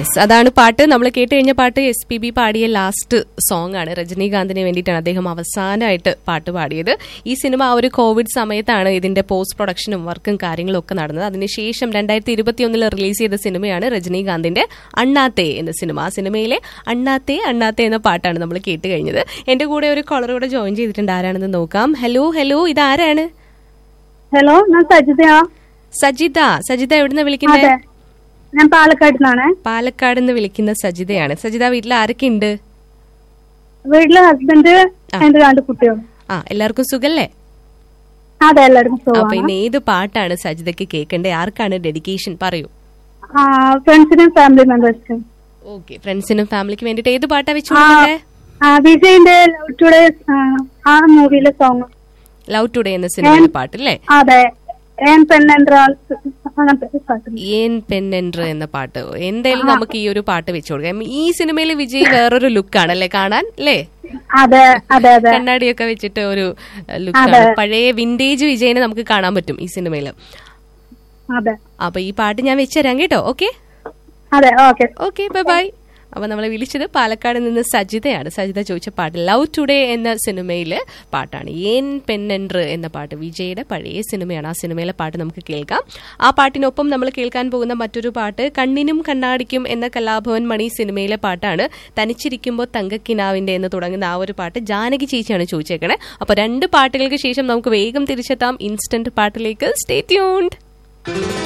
yes അതാണ് പാട്ട് നമ്മൾ കേട്ട് കഴിഞ്ഞ പാട്ട് എസ് പി ബി പാടിയ ലാസ്റ്റ് സോങ് ആണ് രജനീകാന്തിന് വേണ്ടിയിട്ടാണ് അദ്ദേഹം അവസാനമായിട്ട് പാട്ട് പാടിയത് ഈ സിനിമ ആ ഒരു കോവിഡ് സമയത്താണ് ഇതിന്റെ പോസ്റ്റ് പ്രൊഡക്ഷനും വർക്കും കാര്യങ്ങളും ഒക്കെ നടന്നത് അതിനുശേഷം രണ്ടായിരത്തി ഇരുപത്തിയൊന്നിൽ റിലീസ് ചെയ്ത സിനിമയാണ് രജനീകാന്തിന്റെ അണ്ണാത്തെ എന്ന സിനിമ ആ സിനിമയിലെ അണ്ണാത്തെ അണ്ണാത്തെ എന്ന പാട്ടാണ് നമ്മൾ കേട്ട് കഴിഞ്ഞത് എന്റെ കൂടെ ഒരു കോളർ കൂടെ ജോയിൻ ചെയ്തിട്ടുണ്ട് ആരാണെന്ന് നോക്കാം ഹലോ ഹലോ ഇതാരാണ് ഹലോ ഞാൻ സജിതയാ സജിത സജിത എവിടുന്ന വിളിക്കുന്നത് അതെ ഞാൻ പാലക്കാട് നിന്നാണ് പാലക്കാട് നിന്ന് വിളിക്കുന്ന സജിതയാണ് സജിത വീട്ടിൽ ആരൊക്കെ ഉണ്ട് വീട്ടിലെ ഹസ്ബൻഡ് എന്റെ രണ്ട് കുട്ടികളും ആ എല്ലാവർക്കും സുഖല്ലേ അതെ എല്ലാവർക്കും അപ്പൊ സുഖമാണ് ഇന്ന് ഏത് പാട്ടാണ് സജിതയ്ക്ക് കേൾക്കേണ്ടത് ആർക്കാണ് ഡെഡിക്കേഷൻ പറയൂ ഫ്രണ്ട്സിനും ഫാമിലി മെമ്പേഴ്സിനും ഓക്കെ ഫ്രണ്ട്സിനും ഫാമിലിക്ക് വേണ്ടിട്ട് ഏത് പാട്ടാ വെച്ചു കൊടുക്കണ്ടേ വിജയിന്റെ ലവ് ടുഡേ ആ മൂവിയിലെ സോങ് ലവ് ടുഡേ എന്ന സിനിമയിലെ പാട്ട് അല്ലേ അതെ ഏൻ പെണ്ണെൻട്രാൾ അങ്ങനത്തെ ഒരു പാട്ട് ഏൻ പെന്നെൻഡർ എന്ന പാട്ട് എന്തായാലും നമുക്ക് ഈ ഒരു പാട്ട് വെച്ചു കൊടുക്കാം ഈ സിനിമയിൽ വിജയ് വേറൊരു ലുക്കാണ് അല്ലേ കാണാൻ അല്ലേ അതെ അതെ അതെ കണ്ണാടിയൊക്കെ വെച്ചിട്ട് ഒരു ലുക്കാണ് പഴയ വിന്റേജ് വിജയനെ നമുക്ക് കാണാൻ പറ്റും ഈ സിനിമയിൽ അതെ അപ്പൊ ഈ പാട്ട് ഞാൻ വെച്ചുതരാം കേട്ടോ ഓക്കെ അതെ ഓക്കെ ഓക്കെ ബൈ ബൈ അപ്പൊ നമ്മളെ വിളിച്ചത് പാലക്കാട് നിന്ന് സജിതയാണ് സജിത ചോദിച്ച പാട്ട് ലവ് ടുഡേ എന്ന സിനിമയിലെ പാട്ടാണ് ഏൻ പെന്നെൻഡർ എന്ന പാട്ട് വിജയുടെ പഴയ സിനിമയാണ് ആ സിനിമയിലെ പാട്ട് നമുക്ക് കേൾക്കാം ആ പാട്ടിനൊപ്പം നമ്മൾ കേൾക്കാൻ പോകുന്ന മറ്റൊരു പാട്ട് കണ്ണിനും കണ്ണാടിക്കും എന്ന കലാഭവൻ മണി സിനിമയിലെ പാട്ടാണ് തനിച്ചിരിക്കുമ്പോൾ തങ്കക്കിനാവിന്റെ എന്ന് തുടങ്ങുന്ന ആ ഒരു പാട്ട് ജാനകി ചേച്ചിയാണ് ചോദിച്ചേക്കണേ അപ്പൊ രണ്ട് പാട്ടുകൾക്ക് ശേഷം നമുക്ക് വേഗം തിരിച്ചെത്താം ഇൻസ്റ്റന്റ് പാട്ടിലേക്ക് സ്റ്റേ ട്യൂൺഡ്